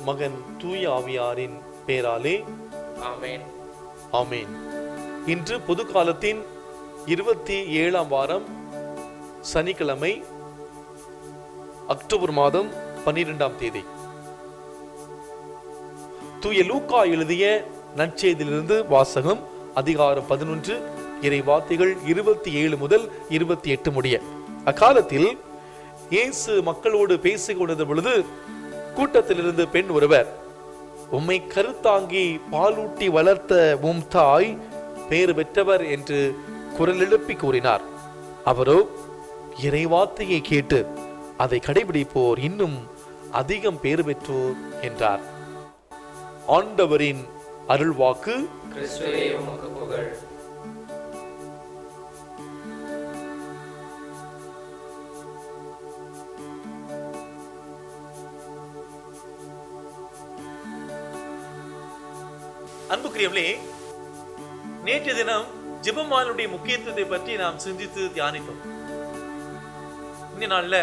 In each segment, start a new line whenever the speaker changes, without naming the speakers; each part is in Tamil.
மகன் தூய ஆவியாரின் பேராலே
ஆமென்
ஆமென் இன்று பொது காலத்தின் இருபத்தி ஏழாம் வாரம் சனிக்கிழமை அக்டோபர் மாதம் பன்னிரெண்டாம் தேதி தூய லூக்கா எழுதிய நற்செய்தியிலிருந்து வாசகம் அதிகாரம் பதினொன்று இறை வார்த்தைகள் இருபத்தி ஏழு முதல் இருபத்தி எட்டு முடிய அக்காலத்தில் இயேசு மக்களோடு பேசிக் கொண்டிருந்த பொழுது கூட்டத்திலிருந்து பெண் ஒருவர் உம்மை கருத்தாங்கி பாலூட்டி வளர்த்த உம் தாய் பேறு பெற்றவர் என்று குரல் எழுப்பி கூறினார் அவரோ இறைவார்த்தையை கேட்டு அதை கடைபிடிப்போர் இன்னும் அதிகம் பேறு பெற்றோர் என்றார் ஆண்டவரின் அருள்வாக்கு
கிறிஸ்துவே உமக்கு புகழ்
அன்புக்குரியவர்களே நேற்றைய தினம் ஜெபமாலுடைய முக்கியத்துவத்தை பற்றி நாம் சிந்தித்து தியானித்தோம் இந்த நாள்ல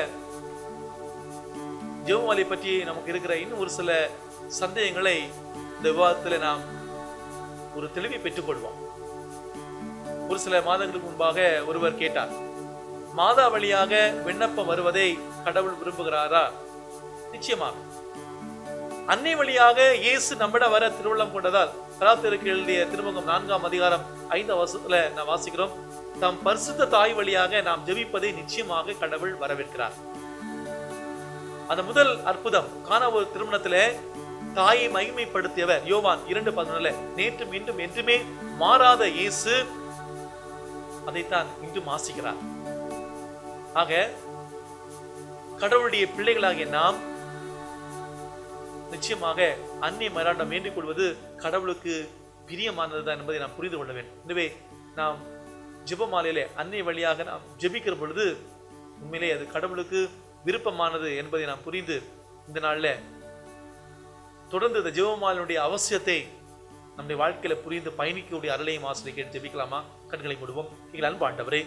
ஜெபமாலை பற்றி நமக்கு இருக்கிற இன்னும் ஒரு சில சந்தேகங்களை இந்த விவாதத்தில் நாம் ஒரு தெளிவை பெற்றுக்கொள்வோம் ஒரு சில மாதங்களுக்கு முன்பாக ஒருவர் கேட்டார் மாதா வழியாக விண்ணப்பம் வருவதை கடவுள் விரும்புகிறாரா நிச்சயமாக அன்னை வழியாக இயேசு நம்மிடம் வர திருவுள்ளம் கொண்டதால் கலாத்திற்கு எழுதிய திருமுகம் நான்காம் அதிகாரம் ஐந்தாம் வருஷத்துல நாம் வாசிக்கிறோம் தம் பரிசுத்த தாய் வழியாக நாம் ஜெபிப்பதை நிச்சயமாக கடவுள் வரவேற்கிறார் அந்த முதல் அற்புதம் காண ஒரு திருமணத்திலே தாயை மகிமைப்படுத்தியவர் யோவான் இரண்டு பதினொன்றுல நேற்றும் இன்றும் என்றுமே மாறாத இயேசு அதைத்தான் இன்றும் ஆசிக்கிறார் ஆக கடவுளுடைய பிள்ளைகளாகிய நாம் நிச்சயமாக அன்னை மராண்டம் வேண்டிக் கொள்வது கடவுளுக்கு பிரியமானதுதான் என்பதை நாம் புரிந்து கொள்ள வேண்டும் எனவே நாம் ஜெபமாலையிலே அன்னை வழியாக நாம் ஜெபிக்கிற பொழுது உண்மையிலே அது கடவுளுக்கு விருப்பமானது என்பதை நாம் புரிந்து இந்த நாள்ல தொடர்ந்து இந்த ஜெபமாலையுடைய அவசியத்தை நம்முடைய வாழ்க்கையில புரிந்து பயணிக்கக்கூடிய அருளையும் ஆசிரியை கேட்டு ஜெபிக்கலாமா கண்களை மூடுவோம் எங்கள் அன்பாண்டவரே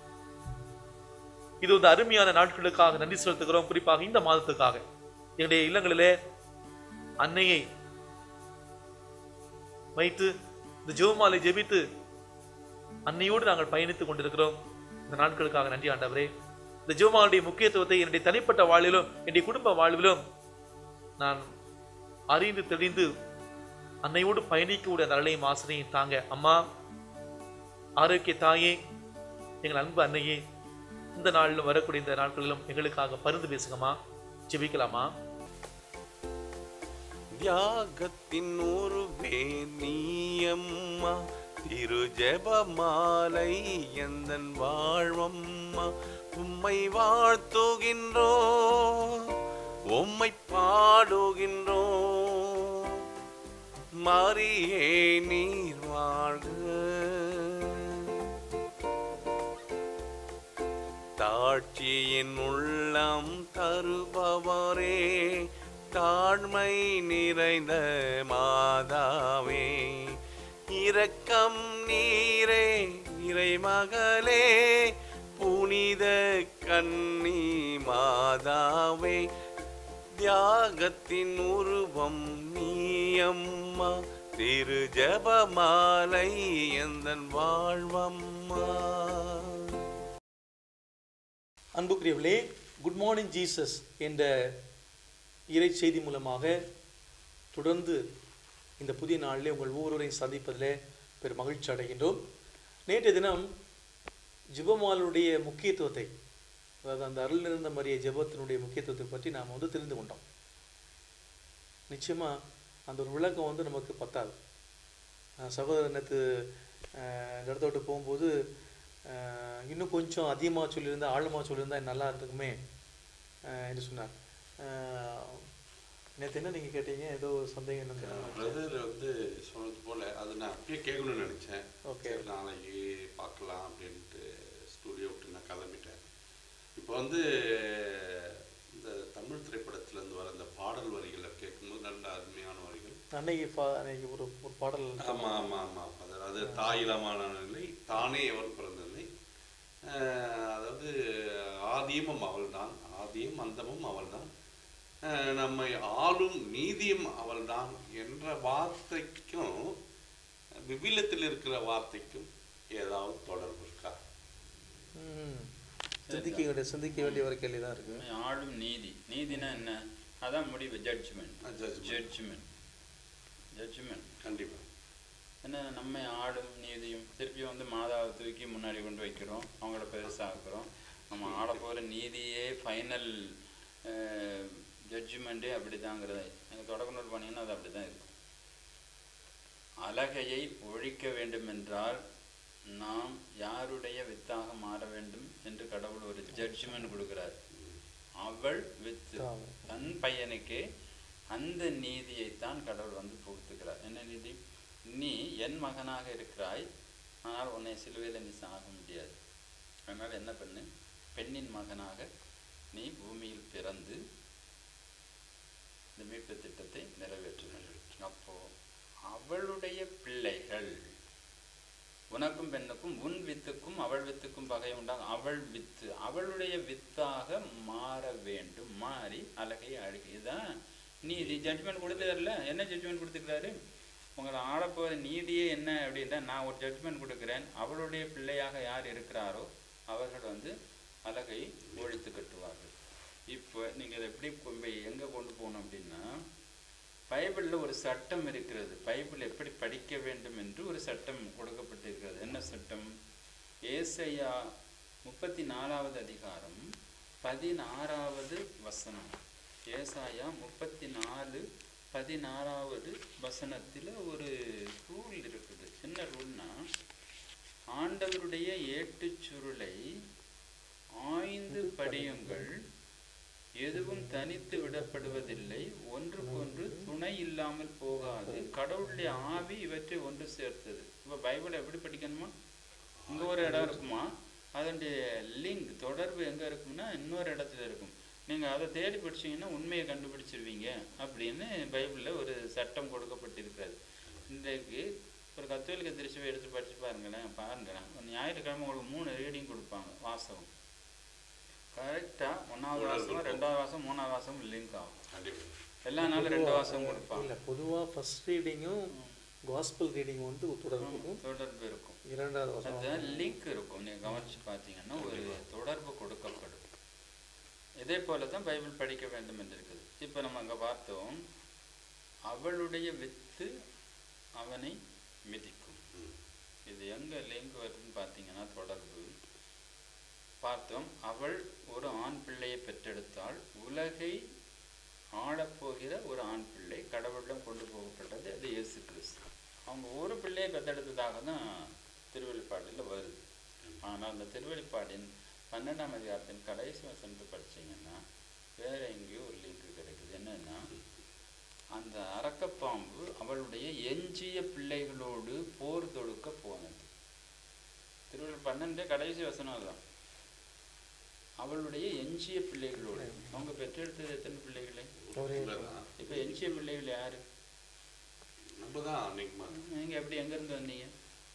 இது வந்து அருமையான நாட்களுக்காக நன்றி செலுத்துகிறோம் குறிப்பாக இந்த மாதத்துக்காக எங்களுடைய இல்லங்களிலே அன்னையை வைத்து இந்த ஜெபமாலை ஜெபித்து அன்னையோடு நாங்கள் பயணித்துக் கொண்டிருக்கிறோம் இந்த நாட்களுக்காக நன்றி ஆண்டவரே இந்த ஜெபமாலுடைய முக்கியத்துவத்தை என்னுடைய தனிப்பட்ட வாழ்விலும் என்னுடைய குடும்ப வாழ்விலும் நான் அறிந்து தெளிந்து அன்னையோடு பயணிக்கக்கூடிய அந்த அருளையும் ஆசிரியை தாங்க அம்மா ஆரோக்கிய தாயே எங்கள் அன்பு அன்னையே இந்த நாளிலும் வரக்கூடிய இந்த நாட்களிலும் எங்களுக்காக பரிந்து பேசுங்கம்மா ஜெபிக்கலாமா
தியாகத்தின் உருவே நீயம்மா திரு ஜெபமாலை எந்தன் வாழ்வம்மா உம்மை வாழ்த்துகின்றோ உம்மை பாடுகின்றோ மரியே நீர் வாழ்க தாட்சியின் உள்ளம் தருபவரே தாழ்மை நிறைந்த மாதாவே இரக்கம் நீரே இறைமகளே புனித கன்னி மாதாவே தியாகத்தின் உருவம் நீயம்மா திரு ஜபமாலை எந்தன் வாழ்வம்மா
அன்புக்குரியவர்களே குட் மார்னிங் ஜீசஸ் என்ற இறை செய்தி மூலமாக தொடர்ந்து இந்த புதிய நாளிலே உங்கள் ஒவ்வொருவரையும் சந்திப்பதிலே பெரும் மகிழ்ச்சி அடைகின்றோம் நேற்றைய தினம் ஜெபமாலுடைய முக்கியத்துவத்தை அதாவது அந்த அருள் நிறைந்த மரிய ஜெபத்தினுடைய முக்கியத்துவத்தை பற்றி நாம் வந்து தெரிந்து கொண்டோம் நிச்சயமாக அந்த ஒரு விளக்கம் வந்து நமக்கு பத்தாது அஹ் சகோதரர் நேற்று இந்த இடத்த விட்டு போகும்போது அஹ் இன்னும் கொஞ்சம் அதிகமாக சொல்லியிருந்தா ஆழமாக சொல்லியிருந்தா நல்லா இருக்குமே அஹ் என்று சொன்னார் நேற்று என்ன நீங்கள் கேட்டீங்க ஏதோ ஒரு சந்தேகம் என்ன கேட்டாங்க.
பிரதர் வந்து சொன்னது போல அது நான் அப்படியே கேட்கணும்னு நினைச்சேன்
Okay.
சரி, நாளைக்கு பார்க்கலாம் அப்படின்ட்டு ஸ்டூடியோ விட்டு நான் கிளம்பிட்டேன் இப்போ வந்து இந்த தமிழ் திரைப்படத்துல இருந்து வர அந்த பாடல் வரிகளை கேட்கும்போது நல்ல அருமையான வரிகள்
அன்னைக்கு பா அன்னைக்கு ஒரு ஒரு பாடல்
ஆமா ஆமா ஆமா ஃபாதர் அது தாயிலமான நிலை தானே எவர் பிறந்ததில்லை அஹ், அதாவது ஆதியமும் அவள்தான் ஆதியும் அந்தமும் அவள்தான் அஹ், நம்மை ஆளும் நீதியும் அவள்தான் என்ற வார்த்தைக்கும் விபிலத்தில் இருக்கிற வார்த்தைக்கும் ஏதாவது தொடர்பு இருக்கா
ம். சிந்திக்க வேண்டிய சிந்திக்க வேண்டிய ஒரு கேள்வி தான் இருக்கு
நம்மை ஆளும் நீதி நீதினா என்ன அதான் முடிவு judgment
ah, judgment.
Judgment judgment
கண்டிப்பா
என்ன நம்மை ஆளும் நீதியும் திருப்பி வந்து மாதாவை தூக்கி முன்னாடி கொண்டு வைக்கிறோம் அவங்கள பெருசாக்குறோம் நம்ம ஆட போகிற நீதியே ஃபைனல் ஜட்ஜ்மெண்ட்டே அப்படி தாங்கிறது எனக்கு தொடக்க பண்ணீங்கன்னா அது அப்படி தான் இருக்கும் அழகையை ஒழிக்க வேண்டுமென்றால் நாம் யாருடைய வித்தாக மாற வேண்டும் என்று கடவுள் ஒரு ஜட்ஜ்மெண்ட் கொடுக்கிறார் அவள் வித்து
ஆமா.
தன் பையனுக்கு அந்த நீதியைத்தான் கடவுள் வந்து புகுத்துக்கிறார் என்ன நீதி நீ என் மகனாக இருக்கிறாய் ஆனால் உன்னை சிலுவையில் நீ சாக முடியாது அதனால் என்ன பண்ணு பெண்ணின் மகனாக நீ பூமியில் பிறந்து இந்த மீட்பு திட்டத்தை நிறைவேற்றுங்கள் அப்போ அவளுடைய பிள்ளைகள் உனக்கும் பெண்ணுக்கும் உன் வித்துக்கும் அவள் வித்துக்கும் பகை உண்டாகும் அவள் வித்து அவளுடைய வித்தாக மாற வேண்டும் மாறி அழகை அழகு இதுதான் நீதி ஜட்ஜ்மெண்ட் கொடுத்தாருல என்ன ஜட்ஜ்மெண்ட் கொடுத்துருக்காரு உங்களை ஆளப்போகிற நீதியே என்ன அப்படின்னா நான் ஒரு ஜட்ஜ்மெண்ட் கொடுக்குறேன் அவளுடைய பிள்ளையாக யார் இருக்கிறாரோ அவர்கள் வந்து அழகை ஒழித்து கட்டுவார்கள் இப்போ நீங்கள் இதை எப்படி கொண்டு போய் எங்கே கொண்டு போகணும் அப்படின்னா பைபிளில் ஒரு சட்டம் இருக்கிறது பைபிள் எப்படி படிக்க வேண்டும் என்று ஒரு சட்டம் கொடுக்கப்பட்டிருக்கிறது என்ன சட்டம் ஏசையா முப்பத்தி நாலாவது அதிகாரம் பதினாறாவது வசனம் ஏசாயா முப்பத்தி நாலு பதினாறாவது வசனத்தில் ஒரு ரூல் இருக்குது என்ன ரூல்னா ஆண்டவருடைய ஏட்டுச் சுருளை ஆய்ந்து படியுங்கள் எதுவும் தனித்து விடப்படுவதில்லை ஒன்றுக்கொன்று துணை இல்லாமல் போகாது கடவுளுடைய ஆவி இவற்றை ஒன்று சேர்த்தது இப்போ பைபிளை எப்படி படிக்கணுமா இங்கே ஒரு இடம் இருக்குமா அதனுடைய லிங்க் தொடர்பு எங்கே இருக்கும்னா இன்னொரு இடத்துல இருக்கும் நீங்கள் அதை தேடி படிச்சீங்கன்னா உண்மையை கண்டுபிடிச்சிருவீங்க அப்படின்னு பைபிளில் ஒரு சட்டம் கொடுக்கப்பட்டிருக்கிறது இன்றைக்கு ஒரு கத்தோலிக்க திருச்சுவை எடுத்து படித்து பாருங்களேன் பாருங்களேன் ஒரு ஞாயிற்றுக்கிழமை உங்களுக்கு மூணு ரீடிங் கொடுப்பாங்க வாசகம் கரெக்டாக ஒன்றாவது வாசகம் ரெண்டாவது வாசம் மூணாவது வாசம் லிங்க் ஆகும்
கண்டிப்பா
எல்லா நாளும் ரெண்டு வாசகம் கொடுப்பாங்க
இல்ல பொதுவா ஃபர்ஸ்ட் ரீடிங்கும் காஸ்பல் ரீடிங் வந்து தொடர்பு இருக்கும்
தொடர்பு இருக்கும்
இரண்டாவது வசனம்
அது லிங்க் இருக்கும் நீங்கள் கவனிச்சு பார்த்தீங்கன்னா ஒரு தொடர்பு கொடுக்கப்படும் இதே போல தான் பைபிள் படிக்க வேண்டும் என்று இருக்குது இப்போ நம்ம அங்கே பார்த்தோம் அவளுடைய வித்து அவனை மிதிக்கும் இது எங்கே லிங்க் வருதுன்னு பார்த்தீங்கன்னா தொடர்பு பார்த்தோம் அவள் ஒரு ஆண் பிள்ளையை பெற்றெடுத்தால் உலகை ஆளப்போகிற ஒரு ஆண் பிள்ளை கடவுளிடம் கொண்டு போகப்பட்டது அது இயேசு கிறிஸ்து அவங்க ஒரு பிள்ளையை பெற்றெடுத்ததாக தான் திருவெளிப்பாடில் வருது ஆனால் அந்த திருவெளிப்பாடின் பன்னெண்டாம் அதிகாரத்தின் கடைசி வசனத்தை படிச்சீங்கன்னா வேற எங்கேயோ ஒரு லிங்க் கிடைக்குது என்னன்னா அந்த அரக்கப்பாம்பு அவளுடைய எஞ்சிய பிள்ளைகளோடு போர் தொடுக்க போனது திருவள்ளுவர் பன்னெண்டு கடைசி வசனம் அதுதான் அவளுடைய எஞ்சிய பிள்ளைகளோடு அவங்க பெற்றெடுத்தது எத்தனை பிள்ளைகளே
ஒரே
உள்ளதான்.
இப்போ எஞ்சிய பிள்ளைகள் யாரு
நம்ம தான் அன்னைக்கு மா-
நீங்க எப்படி எங்கேருந்து வந்தீங்க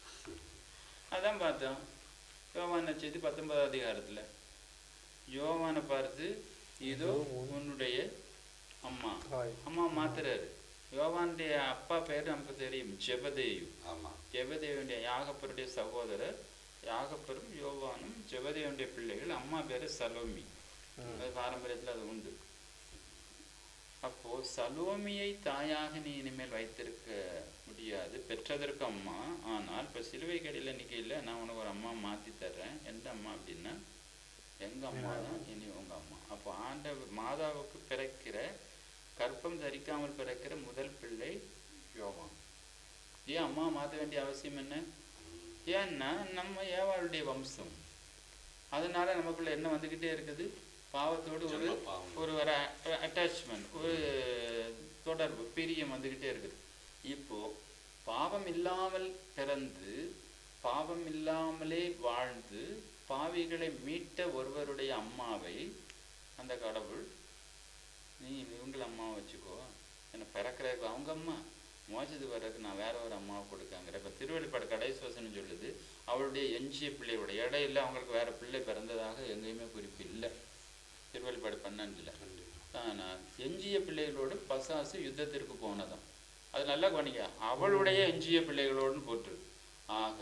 அதான் பார்த்தோம் யோவான செய்தி பத்தொன்பதாம் அதிகாரத்துல யோவானை பார்த்து இதோ உன்னுடைய அம்மா
தாய்.
அம்மா மாத்துறாரு யோவானுடைய அப்பா பேர் நமக்கு தெரியும் ஜெபதேயு
ஆமா
ஜெபதேவனுடைய யாகப்பருடைய சகோதரர் யாகப்பரும் யோவானும் ஜெபதேவனுடைய பிள்ளைகள் அம்மா பேரு சலோமி அது பாரம்பரியத்துல அது உண்டு அப்போ சலோமியை தாயாக நீ இனிமேல் வைத்திருக்க முடியாது பெற்றதற்கு அம்மா ஆனால் இப்போ சிலுவை கடையில் நிற்கையில் நான் உனக்கு ஒரு அம்மா மாற்றி தர்றேன் எந்த அம்மா அப்படின்னா எங்க அம்மா தான் இனி உங்க அம்மா அப்போ ஆண்டவர் மாதாவுக்கு பிறக்கிற கற்பம் தரிக்காமல் பிறக்கிற முதல் பிள்ளை யோவான் ஏன் அம்மா மாற்ற வேண்டிய அவசியம் என்ன ஏன்னா நம்ம ஏவாளுடைய வம்சம் அதனால நமக்குள்ள என்ன வந்துக்கிட்டே இருக்குது பாவத்தோடு ஒரு
ஜென்ம பாவம்.
ஒரு வர அட்டாச்மெண்ட் ஒரு தொடர்பு பிரியம் வந்துக்கிட்டே இருக்குது இப்போ பாவம் இல்லாமல் பிறந்து பாவம் இல்லாமலே வாழ்ந்து பாவிகளை மீட்ட ஒருவருடைய அம்மாவை அந்த கடவுள் நீ இவங்கள அம்மாவை வச்சுக்கோ என்னை பிறக்கிறதுக்கு அவங்க அம்மா மோசத்துக்கு வர்றதுக்கு நான் வேற ஒரு அம்மாவை கொடுக்காங்கிற இப்போ திருவள்ளிப்பாடு கடைசி வசனம் சொல்லுது அவளுடைய எஞ்சிய பிள்ளையோட இடையில அவங்களுக்கு வேற பிள்ளை பிறந்ததாக எங்கேயுமே குறிப்பு இல்லை திருவள்ளிப்பாடு பன்னெண்டுல
கண்டிப்பா
ஆனால் எஞ்சிய பிள்ளைகளோடு பசாசு யுத்தத்திற்கு போனதாம் அது நல்லா கவனிக்க அவளுடைய எஞ்சிய பிள்ளைகளோடு போட்டு ஆக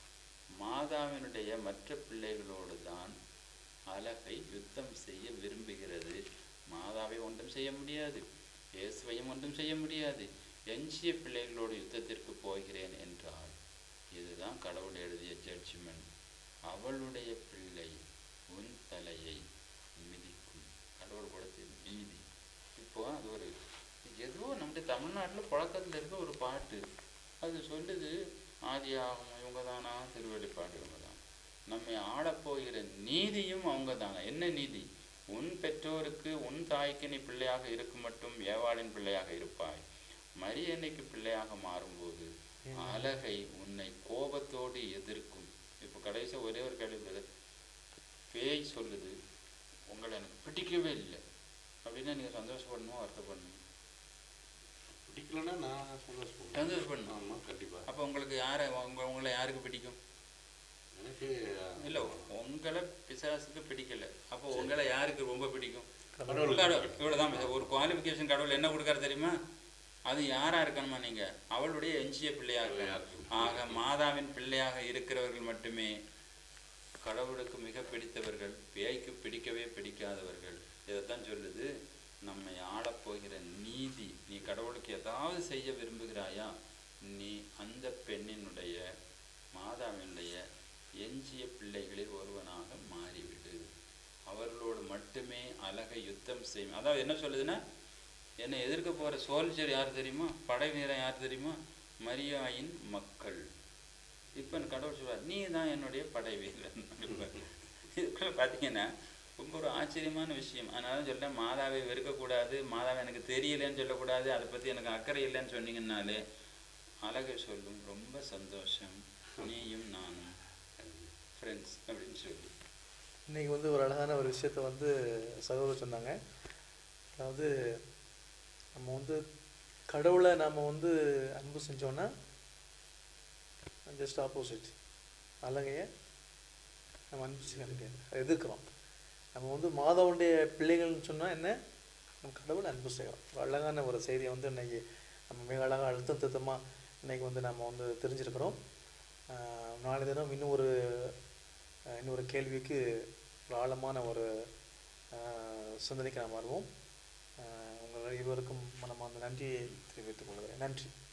மாதாவினுடைய மற்ற பிள்ளைகளோடு தான் அழகை யுத்தம் செய்ய விரும்புகிறது மாதாவை ஒன்றும் செய்ய முடியாது இயேசுவையும் ஒன்றும் செய்ய முடியாது எஞ்சிய பிள்ளைகளோடு யுத்தத்திற்கு போகிறேன் என்றால் இதுதான் கடவுள் எழுதிய ஜட்ஜ்மெண்ட் அவளுடைய பிள்ளை உன் தலையை மிதிக்கும் கடவுள் கொடுத்த நீதி இப்போ அது ஒரு ஏதோ நம்முடைய தமிழ்நாட்டில் புழக்கத்தில் இருக்க ஒரு பாட்டு அது சொல்லுது ஆதியாகமம் இவங்க தானா திருவெளிப்பாடு இவங்க தான் நம்மை ஆளப்போகிற நீதியும் அவங்க தானா என்ன நீதி உன் பெற்றோருக்கு உன் தாய்க்கு நீ பிள்ளையாக இருக்கும் மட்டும் ஏவாளின் பிள்ளையாக இருப்பாய் மரியன்னைக்கு பிள்ளையாக மாறும்போது அழகை உன்னை கோபத்தோடு எதிர்க்கும் இப்போ கடைசியாக ஒரே ஒரு கேள்வி brother. பேய் சொல்லுது உங்களை எனக்கு பிடிக்கவே இல்லை அப்படின்னா நீங்கள் சந்தோஷப்படணும் வருத்தப்படணும்
பிடிக்கலன்னா நான் சந்தோஷப்படுவேன்
சந்தோஷப்படணும்
ஆமாம் கண்டிப்பாக
அப்போ உங்களுக்கு யாரை உங்க உங்களை யாருக்கு பிடிக்கும்
எனக்கு
இல்லை உங்களை பிசாசுக்கு பிடிக்கல அப்போ உங்களை யாருக்கு ரொம்ப பிடிக்கும்
கடவுள்
கடவுள் இவ்வளோதான் ஒரு குவாலிஃபிகேஷன் கடவுள் என்ன கொடுக்காரு தெரியுமா அது யாரா இருக்கணுமா நீங்க அவளுடைய எஞ்சிய பிள்ளையாக இருக்கணும். ஆக மாதாவின் பிள்ளையாக இருக்கிறவர்கள் மட்டுமே கடவுளுக்கு மிக பிடித்தவர்கள் பேய்க்கு பிடிக்கவே பிடிக்காதவர்கள் இதைத்தான் சொல்லுது நம்மை ஆளப்போகிற நீதி நீ கடவுளுக்கு ஏதாவது செய்ய விரும்புகிறாயா நீ அந்த பெண்ணினுடைய மாதாவினுடைய எஞ்சிய பிள்ளைகளில் ஒருவனாக மாறிவிடு அவர்களோடு மட்டுமே அழகை யுத்தம் செய்யும் அதாவது என்ன சொல்லுதுன்னா என்னை எதிர்க்க போகிற சோல்ஜர் யார் தெரியுமா படை வீரன் யார் தெரியுமா மரியாயின் மக்கள் இப்போ கடவுள் சொல்வார் நீ தான் என்னுடைய படை வீரன் இதுக்குள்ள பார்த்தீங்கன்னா ரொம்ப ஒரு ஆச்சரியமான விஷயம் அதனால சொல்ல மாதாவை வெறுக்கக்கூடாது மாதாவை எனக்கு தெரியலன்னு சொல்லக்கூடாது அதை பற்றி எனக்கு அக்கறை இல்லைன்னு சொன்னீங்கன்னாலே அழகை சொல்லும் ரொம்ப சந்தோஷம் நீயும் நானும் ஃப்ரெண்ட்ஸ் அப்படின்னு சொல்லி
இன்னைக்கு வந்து ஒரு அழகான ஒரு விஷயத்த வந்து சகோதரர் சொன்னாங்க அதாவது நம்ம வந்து கடவுளை நாம் வந்து அன்பு செஞ்சோன்னா ஜஸ்ட் ஆப்போசிட் அழகைய நம்ம அன்பு செய்ய முடியாது எதிர்க்கிறோம் நம்ம வந்து மாதாவுடைய பிள்ளைகள்னு சொன்னால் என்ன நம்ம கடவுளை அன்பு செய்கிறோம் ஒரு அழகான ஒரு செய்தியை வந்து இன்னைக்கு நம்ம மிக அழகாக அழுத்தம் திருத்தமாக இன்னைக்கு வந்து நம்ம வந்து தெரிஞ்சிருக்கிறோம் ஆஹ் நாளை தினம் இன்னும் ஒரு ஆஹ் இன்னொரு கேள்விக்கு ஒரு ஆழமான ஒரு ஆஹ் சிந்தனைக்கு நாம் வருவோம் ஆஹ் உங்கள் இருவருக்கும் மனமார்ந்த நன்றியை தெரிவித்துக் கொள்கிறேன் நன்றி